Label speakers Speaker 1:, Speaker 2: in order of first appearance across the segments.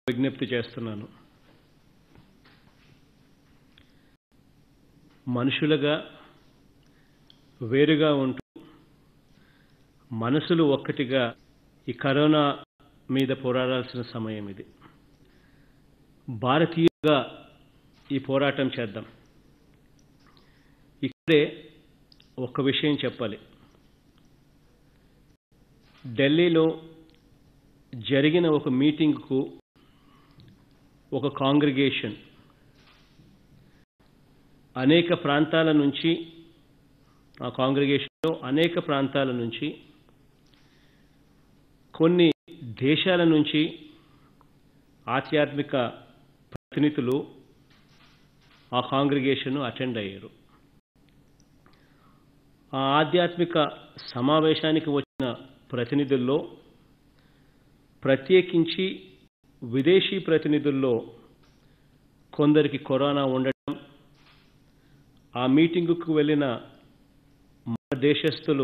Speaker 1: విజ్ఞప్తి చేస్తున్నాను మనుషులుగా వేరుగా ఉంటూ మనసులు ఒక్కటిగా ఈ కరోనా మీద పోరాడాల్సిన సమయం ఇది భారతీయుగా ఈ పోరాటం చేద్దాం ఇక్కడే ఒక విషయం చెప్పాలి ఢిల్లీలో జరిగిన ఒక మీటింగ్కు ఒక కాంగ్రిగేషన్ అనేక ప్రాంతాల నుంచి ఆ కాంగ్రిగేషన్లో అనేక ప్రాంతాల నుంచి కొన్ని దేశాల నుంచి ఆధ్యాత్మిక ప్రతినిధులు ఆ కాంగ్రిగేషన్ అటెండ్ అయ్యారు ఆ ఆధ్యాత్మిక సమావేశానికి వచ్చిన ప్రతినిధుల్లో ప్రత్యేకించి విదేశీ ప్రతినిధుల్లో కొందరికి కరోనా ఉండటం ఆ మీటింగుకు వెళ్ళిన మన దేశస్థులు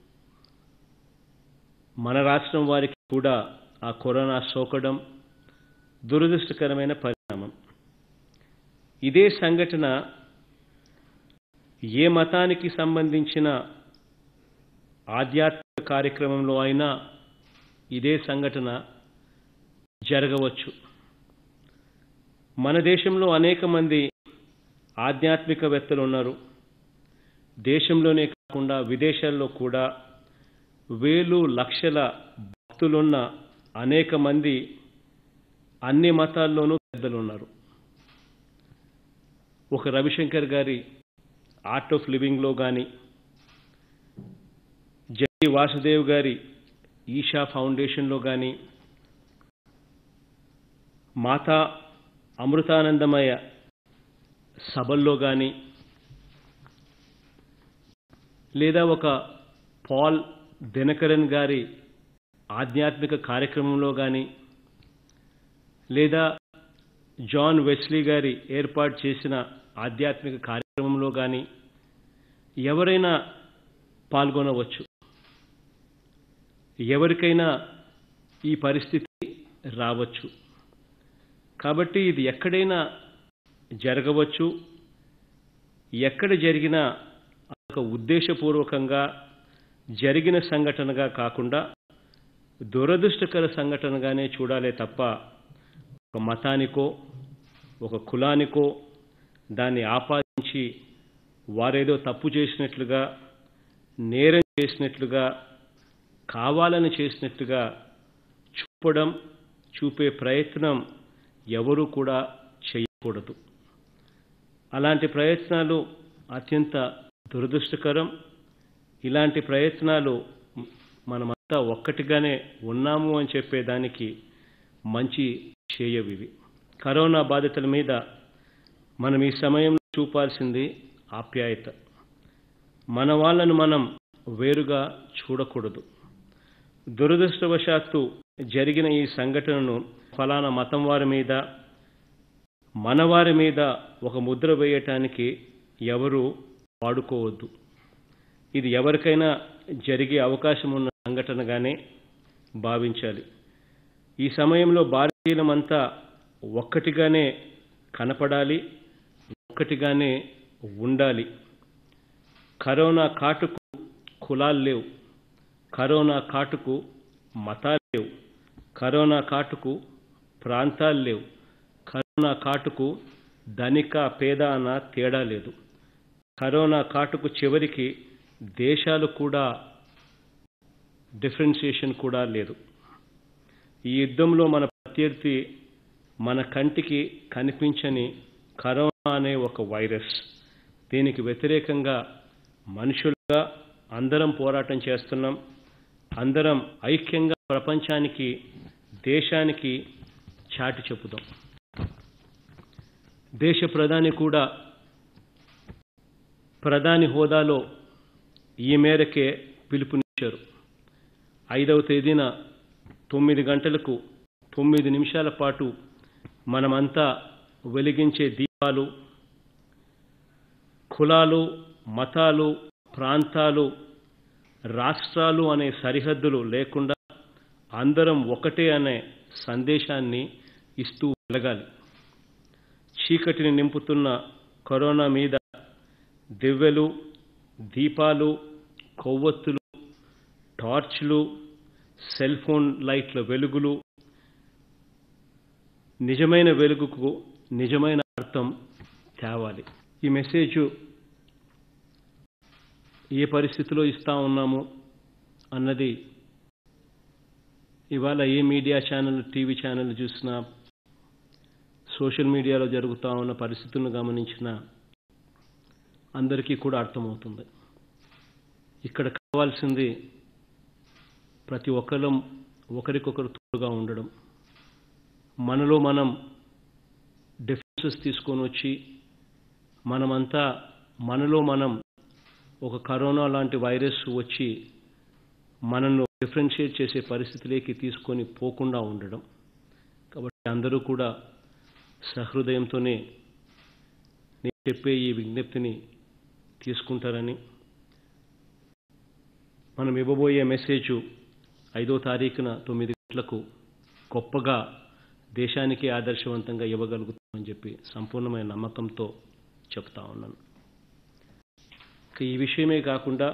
Speaker 1: మన రాష్ట్రం వారికి కూడా ఆ కరోనా సోకడం దురదృష్టకరమైన పరిణామం ఇదే సంఘటన ఏ మతానికి సంబంధించిన ఆధ్యాత్మిక కార్యక్రమంలో అయినా ఇదే సంఘటన జరగవచ్చు మన దేశంలో అనేక మంది ఆధ్యాత్మికవేత్తలు ఉన్నారు దేశంలోనే కాకుండా విదేశాల్లో కూడా వేలు లక్షల భక్తులున్న అనేక మంది అన్ని మతాల్లోనూ పెద్దలు ఉన్నారు ఒక రవిశంకర్ గారి ఆర్ట్ ఆఫ్ లివింగ్లో కానీ జై వాసుదేవ్ గారి ఈషా ఫౌండేషన్లో కానీ మాతా అమృతానందమయ సభల్లో కానీ లేదా ఒక పాల్ దినకరన్ గారి ఆధ్యాత్మిక కార్యక్రమంలో కానీ లేదా జాన్ వెస్లీ గారి ఏర్పాటు చేసిన ఆధ్యాత్మిక కార్యక్రమంలో కానీ ఎవరైనా పాల్గొనవచ్చు ఎవరికైనా ఈ పరిస్థితి రావచ్చు కాబట్టి ఇది ఎక్కడైనా జరగవచ్చు ఎక్కడ జరిగినా ఒక ఉద్దేశపూర్వకంగా జరిగిన సంఘటనగా కాకుండా దురదృష్టకర సంఘటనగానే చూడాలే తప్ప ఒక మతానికో ఒక కులానికో దాన్ని ఆపాదించి వారేదో తప్పు చేసినట్లుగా నేరం చేసినట్లుగా కావాలని చేసినట్లుగా చూపడం చూపే ప్రయత్నం ఎవరూ కూడా చేయకూడదు అలాంటి ప్రయత్నాలు అత్యంత దురదృష్టకరం ఇలాంటి ప్రయత్నాలు మనమంతా ఒక్కటిగానే ఉన్నాము అని చెప్పేదానికి మంచి చేయవివి కరోనా బాధితుల మీద మనం ఈ సమయంలో చూపాల్సింది ఆప్యాయత మన వాళ్ళను మనం వేరుగా చూడకూడదు దురదృష్టవశాత్తు జరిగిన ఈ సంఘటనను ఫలానా మతం వారి మీద మనవారి మీద ఒక ముద్ర వేయటానికి ఎవరు వాడుకోవద్దు ఇది ఎవరికైనా జరిగే అవకాశం ఉన్న సంఘటనగానే భావించాలి ఈ సమయంలో భారతీయులమంతా ఒక్కటిగానే కనపడాలి ఒక్కటిగానే ఉండాలి కరోనా కాటుకు కులాలు లేవు కరోనా కాటుకు మతాలు లేవు కరోనా కాటుకు ప్రాంతాలు లేవు కరోనా కాటుకు ధనిక పేద అన్న తేడా లేదు కరోనా కాటుకు చివరికి దేశాలు కూడా డిఫరెన్షియేషన్ కూడా లేదు ఈ యుద్ధంలో మన ప్రత్యర్థి మన కంటికి కనిపించని కరోనా అనే ఒక వైరస్ దీనికి వ్యతిరేకంగా మనుషులుగా అందరం పోరాటం చేస్తున్నాం అందరం ఐక్యంగా ప్రపంచానికి దేశానికి చాటి చెప్పుదాం దేశ ప్రధాని కూడా ప్రధాని హోదాలో ఈ మేరకే పిలుపునిచ్చారు ఐదవ తేదీన తొమ్మిది గంటలకు తొమ్మిది నిమిషాల పాటు మనమంతా వెలిగించే దీపాలు కులాలు మతాలు ప్రాంతాలు రాష్ట్రాలు అనే సరిహద్దులు లేకుండా అందరం ఒకటే అనే సందేశాన్ని ఇస్తూ వెలగాలి చీకటిని నింపుతున్న కరోనా మీద దివ్వెలు దీపాలు కొవ్వొత్తులు టార్చ్లు సెల్ ఫోన్ లైట్ల వెలుగులు నిజమైన వెలుగుకు నిజమైన అర్థం తేవాలి ఈ మెసేజ్ ఏ పరిస్థితిలో ఇస్తా ఉన్నాము అన్నది ఇవాళ ఏ మీడియా ఛానల్ టీవీ ఛానల్ చూసినా సోషల్ మీడియాలో జరుగుతూ ఉన్న పరిస్థితులను గమనించిన అందరికీ కూడా అర్థమవుతుంది ఇక్కడ కావాల్సింది ప్రతి ఒక్కరం ఒకరికొకరు తోడుగా ఉండడం మనలో మనం డిఫరెన్సెస్ తీసుకొని వచ్చి మనమంతా మనలో మనం ఒక కరోనా లాంటి వైరస్ వచ్చి మనల్ని డిఫరెన్షియేట్ చేసే పరిస్థితిలోకి తీసుకొని పోకుండా ఉండడం కాబట్టి అందరూ కూడా సహృదయంతోనే నేను చెప్పే ఈ విజ్ఞప్తిని తీసుకుంటారని మనం ఇవ్వబోయే మెసేజ్ ఐదో తారీఖున తొమ్మిది గంటలకు గొప్పగా దేశానికి ఆదర్శవంతంగా ఇవ్వగలుగుతామని చెప్పి సంపూర్ణమైన నమ్మకంతో చెప్తా ఉన్నాను ఇక ఈ విషయమే కాకుండా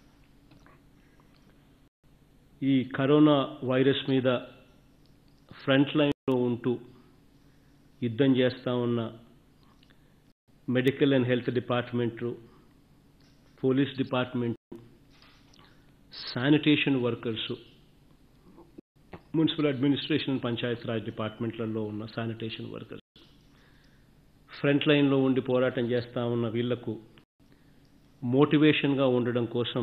Speaker 1: ఈ కరోనా వైరస్ మీద ఫ్రంట్ లైన్లో ఉంటూ యుద్ధం చేస్తూ ఉన్న medical and health department police department sanitation workers municipal administration panchayat raj డిపార్ట్మెంట్లలో ఉన్న శానిటేషన్ వర్కర్స్ ఫ్రంట్ లైన్లో ఉండి పోరాటం చేస్తూ ఉన్న వీళ్లకు మోటివేషన్గా ఉండడం కోసం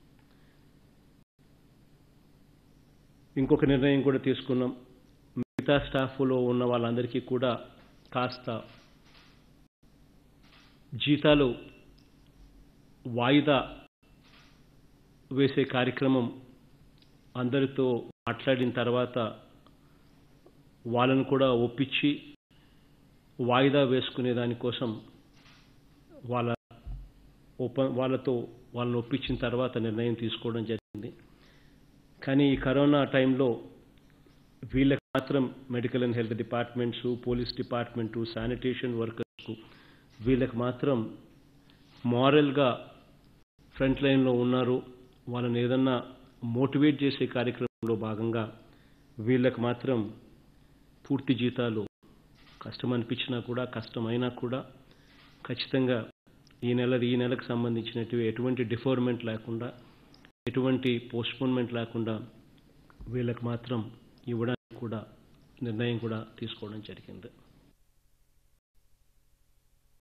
Speaker 1: ఇంకొక నిర్ణయం కూడా తీసుకున్నాం మిగతా స్టాఫ్లో ఉన్న వాళ్ళందరికీ కూడా కాస్త జీతాలు వాయిదా వేసే కార్యక్రమం అందరితో మాట్లాడిన తర్వాత వాళ్ళను కూడా ఒప్పించి వాయిదా వేసుకునే దానికోసం వాళ్ళ ఒప్ప వాళ్ళతో వాళ్ళని ఒప్పించిన తర్వాత నిర్ణయం తీసుకోవడం జరిగింది కానీ ఈ కరోనా టైంలో వీళ్ళకి మాత్రం medical and health departments police department sanitation వర్కర్స్కు వీళ్ళకి మాత్రం మారల్గా ఫ్రంట్ లైన్లో ఉన్నారు వాళ్ళని ఏదన్నా మోటివేట్ చేసే కార్యక్రమంలో భాగంగా వీళ్ళకి మాత్రం పూర్తి జీతాలు కష్టం అనిపించినా కూడా కష్టమైనా కూడా ఖచ్చితంగా ఈ నెల ఈ నెలకు సంబంధించినట్టు ఎటువంటి డిఫోర్మెంట్ లేకుండా ఎటువంటి పోస్ట్పోన్మెంట్ లేకుండా వీళ్ళకి మాత్రం ఇవ్వడానికి కూడా నిర్ణయం కూడా తీసుకోవడం జరిగింది